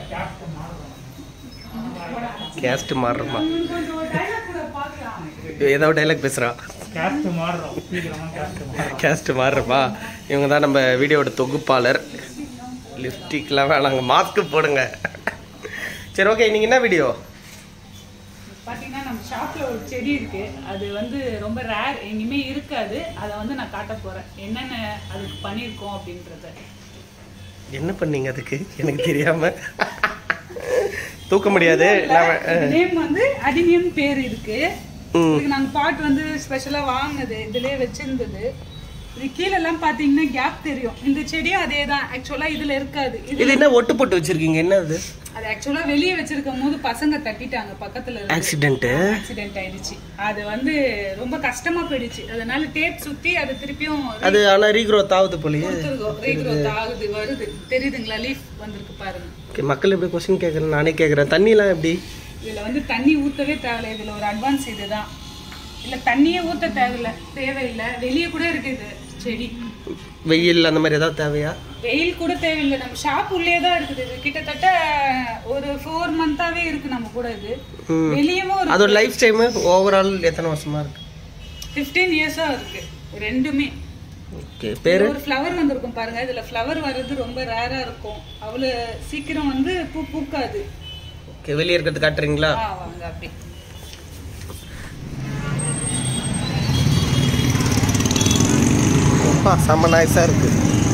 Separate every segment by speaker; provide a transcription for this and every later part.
Speaker 1: Caste மாறுறமா
Speaker 2: கொஞ்சம் ஒரு dialogue கூட பார்க்கலாம்.
Speaker 1: ஏதோ டைலாக் பேசுகிறான்
Speaker 3: கேஸ்ட் மாறுறோம் சீக்கிரமா கேஸ்ட் மாறுறோம்
Speaker 1: கேஸ்ட் மாறுறப்பா இவங்க தான் நம்ம வீடியோவோட தொகுப்பாளர் லிப்ஸ்டிக்லாம் வேணாங்க மாஸ்க்கு போடுங்க சரி ஓகே நீங்கள் என்ன வீடியோ
Speaker 2: பாத்தீங்கன்னா நம்ம ஷாப்ல ஒரு செடி இருக்கு அது வந்து ரொம்ப ரேர் இனிமே இருக்காது அதை வந்து நான் காட்ட போறேன் என்னென்ன அதுக்கு பண்ணியிருக்கோம் அப்படின்றத
Speaker 1: என்ன பண்ணீங்க அதுக்கு எனக்கு தெரியாம தூக்க முடியாது நான்
Speaker 2: நேம் வந்து அடினியம் பேர் இருக்கு
Speaker 1: ம்.
Speaker 2: இதுக்கு நாங்க பாட் வந்து ஸ்பெஷலா வாங்கினது இதுலயே வச்சிருந்தது இது கீழ எல்லாம் பாத்தீங்கன்னா கேப் தெரியும் இந்த செடியும் அதே தான் ஆக்சுவலா இதுல இருக்காது இது
Speaker 1: இது என்ன ஒட்டு போட்டு வச்சிருக்கீங்க என்ன அது
Speaker 2: அது ஆக்சுவலா வெளியே வச்சிருக்கும் போது பசங்க தட்டிட்டாங்க பக்கத்துல இருந்து
Speaker 1: ஆக்சிடென்ட்டு
Speaker 2: ஆக்சிடென்ட் ஆயிடுச்சு அது வந்து ரொம்ப கஷ்டமா போயிடுச்சு அதனால டேப் சுத்தி அது திருப்பியும்
Speaker 1: அது ஆனால் ரீக்ரோத் ஆகுது போலயே
Speaker 2: கொடுத்துருக்கோம் ரீக்ரோத் ஆகுது வருது தெரியுதுங்களா லீஃப் வந்திருக்கு பாருங்க
Speaker 1: ஓகே மக்கள் எப்படி கொஸ்டின் கேட்குறேன் நானே கேட்குறேன் தண்ணிலாம் எப்படி
Speaker 2: இதுல வந்து தண்ணி ஊத்தவே தேவையில்ல இதுல ஒரு அட்வான்ஸ் இதுதான் இல்ல தண்ணியே ஊத்த தேவையில்ல தேவையில்லை வெளியே கூட இருக்கு இது செடி
Speaker 1: வெயில் அந்த மாதிரி ஏதாவது தேவையா
Speaker 2: வெயில் கூட தேவையில்லை நம்ம ஷாப் உள்ளே தான் இருக்குது இது கிட்டத்தட்ட ஒரு ஃபோர் மந்தாவே இருக்கு நம்ம கூட இது
Speaker 1: ம்.
Speaker 2: வெளியவும் ஒரு
Speaker 1: அதோட லைஃப் டைமு ஓவரால் எத்தனை வருஷமா இருக்கு
Speaker 2: ஃபிஃப்டீன் இயர்ஸா இருக்கு ரெண்டுமே
Speaker 1: ஓகே பேர்
Speaker 2: இதுல ஒரு ஃப்ளவர் வந்திருக்கும் பாருங்க இதுல ஃப்ளவர் வர்றது ரொம்ப ரேரா இருக்கும் அவ்வளவு சீக்கிரம் வந்து பூ பூக்காது
Speaker 1: ஓகே வெளியே இருக்கிறது காட்டுறீங்களா
Speaker 2: ஆ வாங்க அப்படி
Speaker 1: அப்பா செம்ம நாய்ஸாக இருக்கு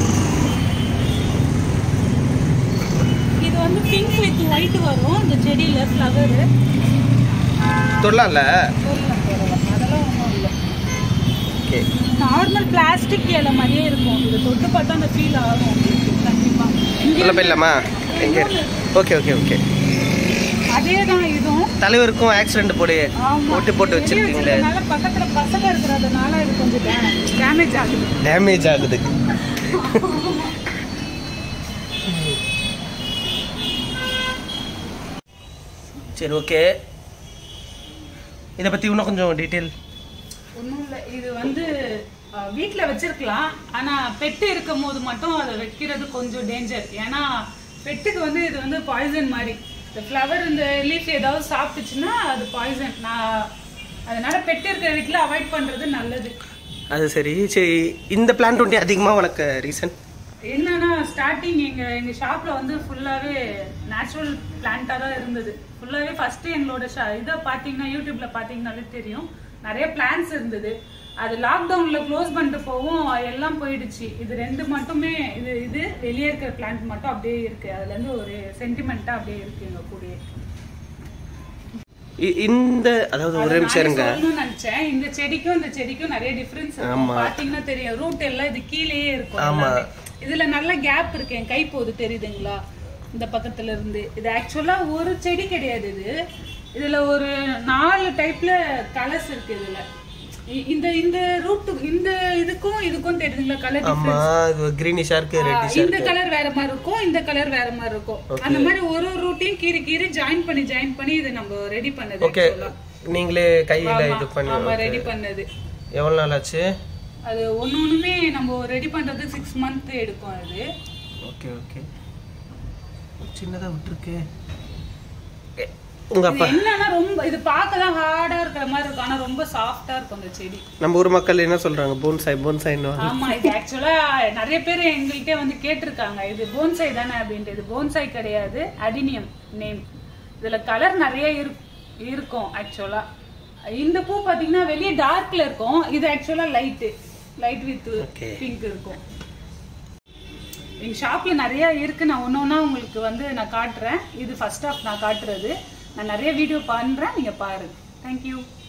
Speaker 2: இது வந்து பிங்க் வித் ஒயிட் வரும் இந்த செடியில ஃப்ளவர்
Speaker 1: தொடலாம்ல
Speaker 2: அதெல்லாம் ஒன்றும் இல்லை
Speaker 1: ஓகே
Speaker 2: நார்மல் பிளாஸ்டிக் இலை மாதிரியே இருக்கும் இது தொட்டு பார்த்தா அந்த ஃபீல் ஆகும் உங்களுக்கு கண்டிப்பா
Speaker 1: உள்ள போயிடலாமா எங்கே ஓகே ஓகே ஓகே
Speaker 2: அதே தான் இதுவும்
Speaker 1: தலைவருக்கும் ஆக்சிடென்ட் போடு
Speaker 2: ஆமா
Speaker 1: ஓட்டு போட்டு வச்சிருக்கீங்களே
Speaker 2: அதனால பக்கத்துல பசங்க இருக்கிறதுனால இது கொஞ்சம் டேமேஜ் ஆகுது
Speaker 1: டேமேஜ் ஆகுது சரி ஓகே இதை பற்றி இன்னும் கொஞ்சம் டீட்டெயில்
Speaker 2: ஒன்றும் இல்லை இது வந்து வீட்டில் வச்சிருக்கலாம் ஆனால் பெட்டு இருக்கும் போது மட்டும் அதை வைக்கிறது கொஞ்சம் டேஞ்சர் ஏன்னா பெட்டுக்கு வந்து இது வந்து பாய்சன் மாதிரி இந்த ஃப்ளவர் இந்த லீஃப் ஏதாவது சாப்பிட்டுச்சுன்னா அது பாய்சன் நான் அதனால பெட்டு இருக்கிற வீட்டில் அவாய்ட் பண்ணுறது நல்லது
Speaker 1: அது சரி சரி இந்த பிளான்ட் ஒன்றே அதிகமாக வளர்க்க ரீசன்
Speaker 2: என்னன்னா ஸ்டார்டிங் எங்க எங்க ஷாப்ல வந்து ஃபுல்லாவே நேச்சுரல் பிளான்ட்டா தான் இருந்தது ஃபுல்லாவே ஃபர்ஸ்ட் எங்களோட ஷா இதை பாத்தீங்கன்னா யூடியூப்ல பாத்தீங்கன்னாலே தெரியும் நிறைய பிளான்ஸ் இருந்தது அது லாக்டவுன்ல க்ளோஸ் பண்ணிட்டு போவும் எல்லாம் போயிடுச்சு இது ரெண்டு மட்டுமே இது இது வெளியே இருக்கிற பிளான்ட் மட்டும் அப்படியே இருக்கு அதுல இருந்து ஒரு சென்டிமெண்டா அப்படியே இருக்கு எங்க கூடயே
Speaker 1: இந்த அதாவது ஒரு நிமிஷம்
Speaker 2: நானே
Speaker 1: இருங்க
Speaker 2: சொல்லணும்னு நினைச்சேன் இந்த செடிக்கும் இந்த செடிக்கும் நிறைய டிஃபரன்ஸ்
Speaker 1: ஆமா.
Speaker 2: பாத்தீங்கன்னா தெரியும் ரூட் எல்லாம் இது கீழேயே இருக்கும்
Speaker 1: ஆமா.
Speaker 2: எல்லாமே. இதுல நல்ல கேப் இருக்கு என் கை போகுது தெரியுதுங்களா இந்த பக்கத்துல இருந்து இது ஆக்சுவலா ஒரு செடி கிடையாது இது இதுல ஒரு நாலு டைப்ல கலர்ஸ் இருக்கு இதுல இ- இந்த இந்த ரூட் இந்த இதுக்கும் இதுக்கும் தெரியுதுங்களா கலர்
Speaker 1: ஆமா இது கிரீனிஷா இருக்கு ரெட்டிஷா
Speaker 2: இந்த கலர் வேற மாதிரி இருக்கும் இந்த கலர் வேற மாதிரி இருக்கும் அந்த மாதிரி ஒரு ஒரு ரூட்டையும் கீறி கீறி ஜாயின் பண்ணி ஜாயின் பண்ணி இது நம்ம ரெடி பண்ணது
Speaker 1: ஓகே
Speaker 2: actually.
Speaker 1: நீங்களே கையில இது பண்ணி
Speaker 2: ஆமா ரெடி பண்ணது
Speaker 1: எவ்வளவு நாள் ஆச்சு
Speaker 2: அது ஒண்ணு ஒண்ணுமே நம்ம ரெடி பண்றது சிக்ஸ் மந்த் எடுக்கும் அது
Speaker 1: ஓகே ஓகே சின்னதா விட்டுருக்கு ஏ, உங்க அப்பா
Speaker 2: இது என்னன்னா ரொம்ப இது பார்க்க தான் ஹார்டா இருக்கிற மாதிரி இருக்கும் ஆனா ரொம்ப சாஃப்டா இருக்கும் அந்த செடி
Speaker 1: நம்ம ஊர் மக்கள் என்ன சொல்றாங்க போன்சாய் போன்சாய்ன்னு
Speaker 2: ஆமா இது ஆக்சுவலா நிறைய பேர் எங்கள்கிட்ட வந்து கேட்டிருக்காங்க இது போன்சாய் தானே அப்படின்ட்டு இது போன்சாய் கிடையாது அடினியம் நேம் இதுல கலர் நிறைய இரு- இருக்கும் ஆக்சுவலா இந்த பூ பாத்தீங்கன்னா வெளியே டார்க்ல இருக்கும் இது ஆக்சுவலா light light with
Speaker 1: Okay.
Speaker 2: Pink இருக்கும் எங்க ஷாப்ல நிறைய இருக்கு நான் ஒண்ணு ஒண்ணா உங்களுக்கு வந்து நான் காட்டுறேன் இது ஃபர்ஸ்ட் ஆஃப் நான் காட்டுறது நான் நிறைய வீடியோ பண்றேன் நீங்க பாருங்க தேங்க்யூ